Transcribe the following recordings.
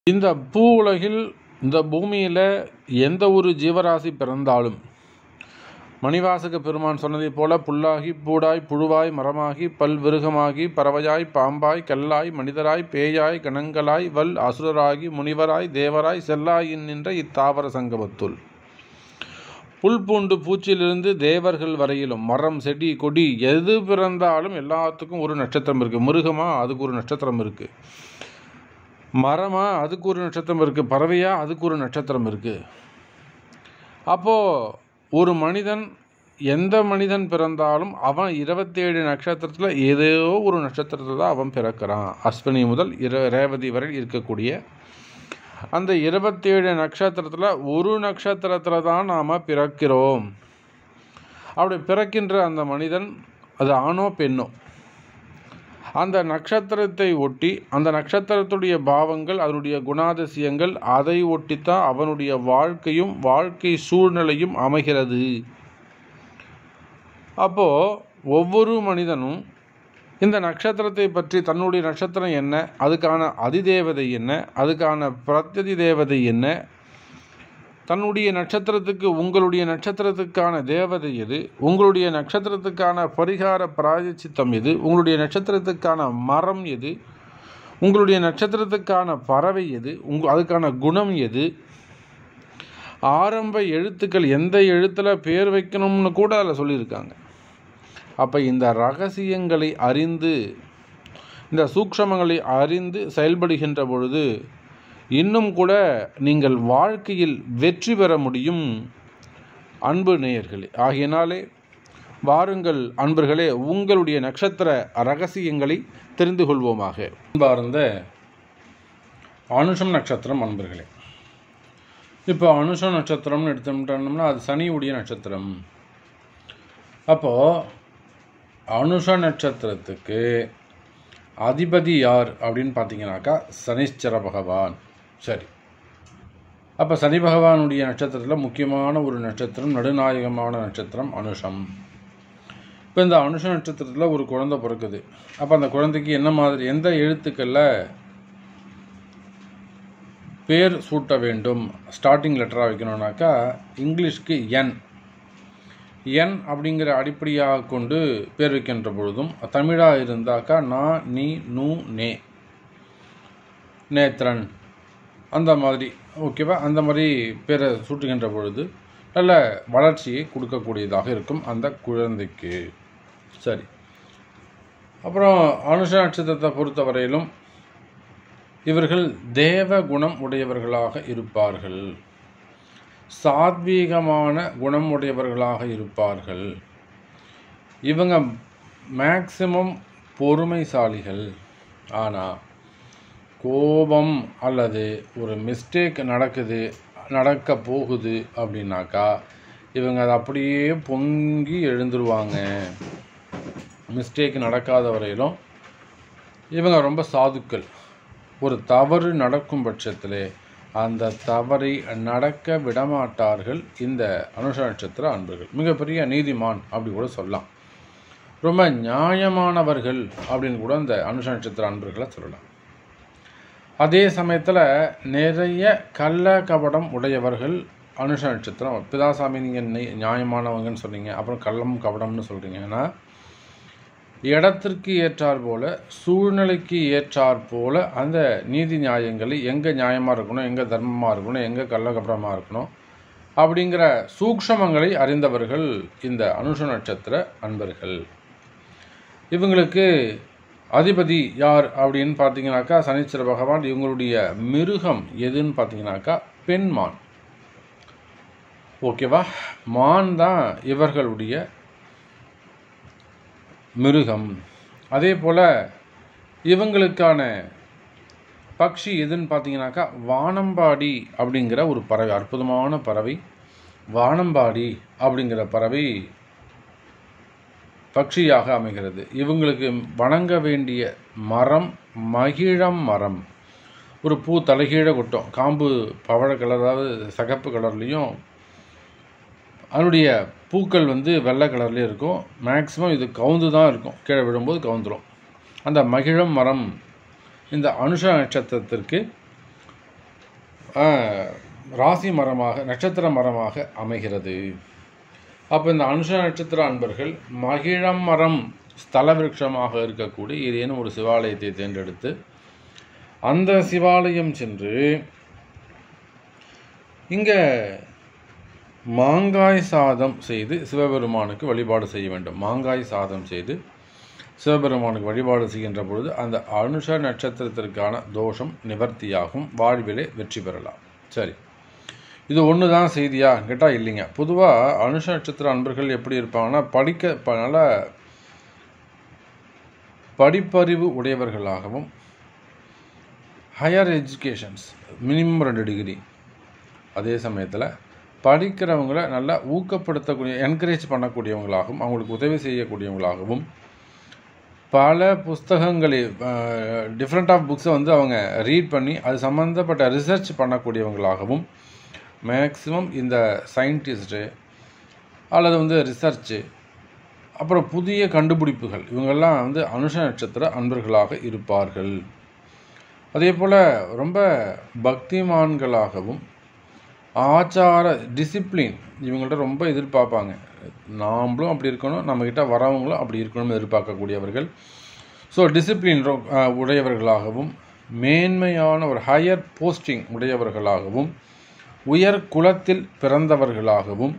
இந்த பூ உலகில் இந்த பூமியில் எந்த ஒரு ஜீவராசி பிறந்தாலும் மணிவாசக பெருமான் சொன்னதைப் போல புல்லாகி பூடாய் புழுவாய் மரமாகி பல்விருகமாகி பறவையாய் பாம்பாய் கல்லாய் மனிதராய் பேயாய் கணங்களாய் வல் அசுரராகி முனிவராய் தேவராய் செல்லாயின் நின்ற இத்தாவர சங்கமத்துள் புல் பூண்டு பூச்சிலிருந்து தேவர்கள் வரையிலும் மரம் செடி கொடி எது பிறந்தாலும் எல்லாத்துக்கும் ஒரு நட்சத்திரம் இருக்குது மிருகமா அதுக்கு ஒரு நட்சத்திரம் இருக்குது மரமா அதுக்கு ஒரு நட்சத்திரம் இருக்குது பறவையா அதுக்கு ஒரு நட்சத்திரம் இருக்குது அப்போது ஒரு மனிதன் எந்த மனிதன் பிறந்தாலும் அவன் இருபத்தேழு நட்சத்திரத்தில் ஏதோ ஒரு நட்சத்திரத்தில் தான் அவன் பிறக்கிறான் அஸ்வினி முதல் இர ரேவதி வரை இருக்கக்கூடிய அந்த இருபத்தேழு நட்சத்திரத்தில் ஒரு நட்சத்திரத்தில் தான் நாம் பிறக்கிறோம் அப்படி பிறக்கின்ற அந்த மனிதன் அது ஆணோ பெண்ணோ அந்த நட்சத்திரத்தை ஒட்டி அந்த நட்சத்திரத்துடைய பாவங்கள் அதனுடைய குணாதிசயங்கள் அதை ஒட்டித்தான் அவனுடைய வாழ்க்கையும் வாழ்க்கை சூழ்நிலையும் அமைகிறது அப்போது ஒவ்வொரு மனிதனும் இந்த நட்சத்திரத்தை பற்றி தன்னுடைய நட்சத்திரம் என்ன அதுக்கான அதிதேவதை என்ன அதுக்கான பிரத்யதி தேவதை என்ன தன்னுடைய நட்சத்திரத்துக்கு உங்களுடைய நட்சத்திரத்துக்கான தேவதை எது உங்களுடைய நட்சத்திரத்துக்கான பரிகார பிராயச்சித்தம் எது உங்களுடைய நட்சத்திரத்துக்கான மரம் எது உங்களுடைய நட்சத்திரத்துக்கான பறவை எது உங்க அதுக்கான குணம் எது ஆரம்ப எழுத்துக்கள் எந்த எழுத்தில் பேர் வைக்கணும்னு கூட அதில் சொல்லியிருக்காங்க அப்போ இந்த ரகசியங்களை அறிந்து இந்த சூக்ஷமங்களை அறிந்து செயல்படுகின்ற பொழுது இன்னும் கூட நீங்கள் வாழ்க்கையில் வெற்றி பெற முடியும் அன்பு நேயர்களே ஆகையினாலே வாருங்கள் அன்பர்களே உங்களுடைய நட்சத்திர ரகசியங்களை தெரிந்து கொள்வோமாக அன்பார்ந்த அனுஷம் நட்சத்திரம் அன்பர்களே இப்போ அனுஷம் நட்சத்திரம்னு எடுத்துட்டோம்னா அது சனியுடைய நட்சத்திரம் அப்போது அனுஷ நட்சத்திரத்துக்கு அதிபதி யார் அப்படின்னு பார்த்தீங்கன்னாக்கா சனிச்சர பகவான் சரி அப்போ சனி பகவானுடைய நட்சத்திரத்தில் முக்கியமான ஒரு நட்சத்திரம் நடுநாயகமான நட்சத்திரம் அனுஷம் இப்போ இந்த அனுஷ நட்சத்திரத்தில் ஒரு குழந்தை பிறக்குது அப்போ அந்த குழந்தைக்கு என்ன மாதிரி எந்த எழுத்துக்களில் பேர் சூட்ட வேண்டும் ஸ்டார்டிங் லெட்டராக வைக்கணும்னாக்கா இங்கிலீஷ்க்கு என் என் அப்படிங்கிற அடிப்படையாக கொண்டு பேர் வைக்கின்ற பொழுதும் தமிழாக இருந்தாக்கா நா நீ நூ நே நேத்ரன் அந்த மாதிரி ஓகேவா அந்த மாதிரி பேரை சூட்டுகின்ற பொழுது நல்ல வளர்ச்சியை கொடுக்கக்கூடியதாக இருக்கும் அந்த குழந்தைக்கு சரி அப்புறம் அனுஷ நட்சத்திரத்தை பொறுத்தவரையிலும் இவர்கள் தேவ குணம் உடையவர்களாக இருப்பார்கள் சாத்வீகமான குணம் உடையவர்களாக இருப்பார்கள் இவங்க மேக்சிமம் பொறுமைசாலிகள் ஆனால் கோபம் அல்லது ஒரு மிஸ்டேக் நடக்குது நடக்க போகுது அப்படின்னாக்கா இவங்க அதை அப்படியே பொங்கி எழுந்துருவாங்க மிஸ்டேக் நடக்காத வரையிலும் இவங்க ரொம்ப சாதுக்கள் ஒரு தவறு நடக்கும் பட்சத்தில் அந்த தவறை நடக்க விடமாட்டார்கள் இந்த அனுஷ நட்சத்திர அன்பர்கள் மிகப்பெரிய நீதிமான் அப்படி கூட சொல்லலாம் ரொம்ப நியாயமானவர்கள் அப்படின்னு கூட இந்த அனுஷ நட்சத்திர அன்பர்களை சொல்லலாம் அதே சமயத்தில் நிறைய கள்ள கபடம் உடையவர்கள் அனுஷ நட்சத்திரம் பிதாசாமி நீங்கள் நியாயமானவங்கன்னு சொன்னீங்க அப்புறம் கள்ளம் கபடம்னு சொல்கிறீங்கன்னா இடத்திற்கு ஏற்றார் போல சூழ்நிலைக்கு ஏற்றார் போல அந்த நீதி நியாயங்களை எங்கே நியாயமாக இருக்கணும் எங்கே தர்மமாக இருக்கணும் எங்கே கள்ளக்கபடமாக இருக்கணும் அப்படிங்கிற சூக்ஷமங்களை அறிந்தவர்கள் இந்த அனுஷ நட்சத்திர அன்பர்கள் இவங்களுக்கு அதிபதி யார் அப்படின்னு பார்த்தீங்கன்னாக்கா சனீஸ்வர பகவான் இவங்களுடைய மிருகம் எதுன்னு பார்த்தீங்கன்னாக்கா பெண்மான் ஓகேவா மான் தான் இவர்களுடைய மிருகம் அதே போல் இவங்களுக்கான பக்ஷி எதுன்னு பார்த்தீங்கன்னாக்கா வானம்பாடி அப்படிங்கிற ஒரு பறவை அற்புதமான பறவை வானம்பாடி அப்படிங்கிற பறவை பக்ஷியாக அமைகிறது இவங்களுக்கு வணங்க வேண்டிய மரம் மகிழம் மரம் ஒரு பூ தலைகீழ கொட்டும் காம்பு பவழ கலர் அதாவது சகப்பு கலர்லேயும் அதனுடைய பூக்கள் வந்து வெள்ளை கலர்லேயே இருக்கும் மேக்ஸிமம் இது கவுந்து தான் இருக்கும் கீழே விழும்போது கவுந்துரும் அந்த மகிழம் மரம் இந்த அனுஷ நட்சத்திரத்திற்கு ஆஹ், ராசி மரமாக நட்சத்திர மரமாக அமைகிறது அப்போ இந்த அனுஷ நட்சத்திர அன்பர்கள் மகிழம் மரம் ஸ்தல விருட்சமாக இருக்கக்கூடிய ஏதேனும் ஒரு சிவாலயத்தை தேர்ந்தெடுத்து அந்த சிவாலயம் சென்று இங்கே மாங்காய் சாதம் செய்து சிவபெருமானுக்கு வழிபாடு செய்ய வேண்டும் மாங்காய் சாதம் செய்து சிவபெருமானுக்கு வழிபாடு செய்கின்ற பொழுது அந்த அனுஷ நட்சத்திரத்திற்கான தோஷம் நிவர்த்தியாகும் வாழ்விலே வெற்றி பெறலாம் சரி இது ஒன்று தான் செய்தியா கேட்டால் இல்லைங்க பொதுவாக அனுஷ நட்சத்திர அன்பர்கள் எப்படி இருப்பாங்கன்னா படிக்க ப- நல்ல படிப்பறிவு உடையவர்களாகவும் ஹையர் எஜுகேஷன்ஸ் மினிமம் ரெண்டு டிகிரி அதே சமயத்தில் படிக்கிறவங்கள நல்லா ஊக்கப்படுத்தக்கூடிய என்கரேஜ் பண்ணக்கூடியவங்களாகவும் அவங்களுக்கு உதவி செய்யக்கூடியவங்களாகவும் பல புஸ்தகங்களை டிஃப்ரெண்ட் ஆஃப் புக்ஸை வந்து அவங்க ரீட் பண்ணி அது சம்மந்தப்பட்ட ரிசர்ச் பண்ணக்கூடியவங்களாகவும் மேக்ஸிமம் இந்த சயின்டிஸ்ட்டு அல்லது வந்து ரிசர்ச்சு அப்புறம் புதிய கண்டுபிடிப்புகள் இவங்கெல்லாம் வந்து அனுஷ நட்சத்திர அன்பர்களாக இருப்பார்கள் அதே போல் ரொம்ப பக்திமான்களாகவும் ஆச்சார டிசிப்ளின் இவங்கள்ட்ட ரொம்ப எதிர்பார்ப்பாங்க நாமளும் அப்படி இருக்கணும் நம்மக்கிட்ட வரவங்களும் அப்படி இருக்கணும்னு எதிர்பார்க்கக்கூடியவர்கள் ஸோ டிசிப்ளின் உடையவர்களாகவும் மேன்மையான ஒரு ஹையர் போஸ்டிங் உடையவர்களாகவும் உயர் குலத்தில் பிறந்தவர்களாகவும்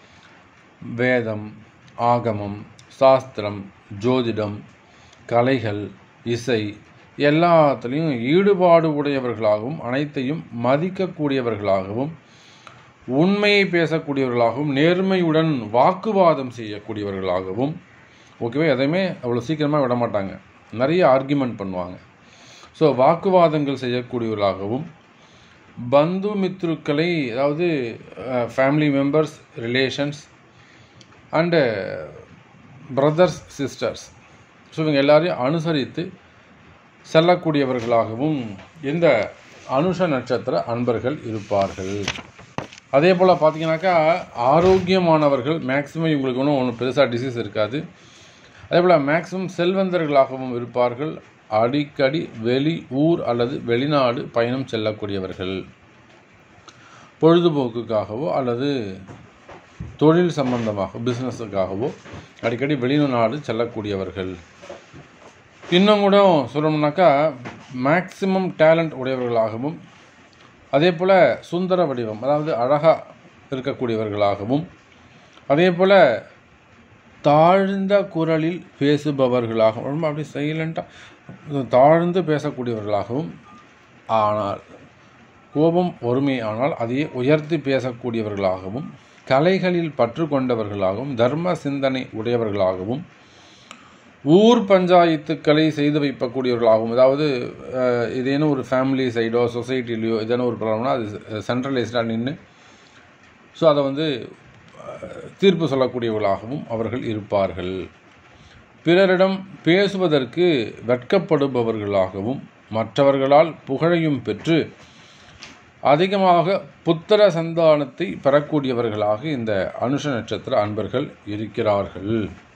வேதம் ஆகமம் சாஸ்திரம் ஜோதிடம் கலைகள் இசை எல்லாத்துலேயும் ஈடுபாடு உடையவர்களாகவும் அனைத்தையும் மதிக்கக்கூடியவர்களாகவும் உண்மையை பேசக்கூடியவர்களாகவும் நேர்மையுடன் வாக்குவாதம் செய்யக்கூடியவர்களாகவும் ஓகேவா எதையுமே அவ்வளோ சீக்கிரமாக விட மாட்டாங்க நிறைய ஆர்கியூமெண்ட் பண்ணுவாங்க ஸோ வாக்குவாதங்கள் செய்யக்கூடியவர்களாகவும் பந்து மித்ருக்களை அதாவது family members relations and brothers sisters so இவங்க எல்லாரையும் அனுசரித்து செல்லக்கூடியவர்களாகவும் இந்த அனுஷ நட்சத்திர அன்பர்கள் இருப்பார்கள் அதே போல் பார்த்தீங்கன்னாக்கா ஆரோக்கியமானவர்கள் மேக்ஸிமம் இவங்களுக்கு ஒன்றும் ஒன்றும் பெருசாக டிசீஸ் இருக்காது அதே போல் மேக்ஸிமம் செல்வந்தர்களாகவும் இருப்பார்கள் அடிக்கடி வெளி ஊர் அல்லது வெளிநாடு பயணம் செல்லக்கூடியவர்கள் பொழுதுபோக்குக்காகவோ அல்லது தொழில் சம்பந்தமாக பிஸ்னஸுக்காகவோ அடிக்கடி வெளிநாடு செல்லக்கூடியவர்கள் இன்னும் கூட சொல்லணும்னாக்கா மேக்ஸிமம் டேலண்ட் உடையவர்களாகவும் அதே போல் சுந்தர வடிவம் அதாவது அழகாக இருக்கக்கூடியவர்களாகவும் அதே போல் தாழ்ந்த குரலில் பேசுபவர்களாகவும் ரொம்ப அப்படி சைலண்ட்டாக தாழ்ந்து பேசக்கூடியவர்களாகவும் ஆனால் கோபம் ஒருமை ஆனால் அதையே உயர்த்தி பேசக்கூடியவர்களாகவும் கலைகளில் பற்று கொண்டவர்களாகவும் தர்ம சிந்தனை உடையவர்களாகவும் ஊர் பஞ்சாயத்துக்களை செய்து வைக்கக்கூடியவர்களாகவும் அதாவது அஹ், ஏதேனும் ஒரு ஃபேமிலி சைடோ சொசைட்டிலையோ ஏதேனும் ஒரு ப்ராப்ளம்னா அது சென்ட்ரலைஸ்டாக நின்று ஸோ அதை வந்து அஹ், தீர்ப்பு சொல்லக்கூடியவர்களாகவும் அவர்கள் இருப்பார்கள் பிறரிடம் பேசுவதற்கு வெட்கப்படுபவர்களாகவும் மற்றவர்களால் புகழையும் பெற்று அதிகமாக புத்திர சந்தானத்தை பெறக்கூடியவர்களாக இந்த அனுஷ நட்சத்திர அன்பர்கள் இருக்கிறார்கள்